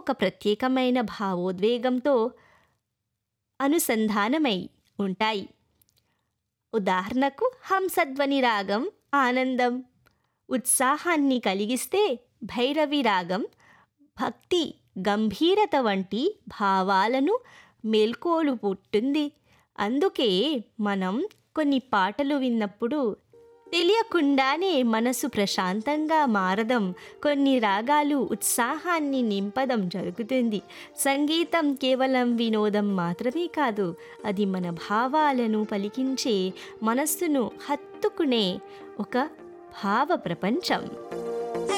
ఒక ప్రత్యేకమైన భావోద్వేగంతో అనుసంధానమై ఉంటాయి ఉదాహరణకు హంసధ్వని రాగం ఆనందం ఉత్సాహాన్ని కలిగిస్తే భైరవి రాగం భక్తి గంభీరత వంటి భావాలను మేల్కోలు పుట్టింది అందుకే మనం కొన్ని పాటలు విన్నప్పుడు తెలియకుండానే మనసు ప్రశాంతంగా మారడం కొన్ని రాగాలు ఉత్సాహాన్ని నింపడం జరుగుతుంది సంగీతం కేవలం వినోదం మాత్రమే కాదు అది మన భావాలను పలికించే మనస్సును హత్తుకునే ఒక భావ ప్రపంచం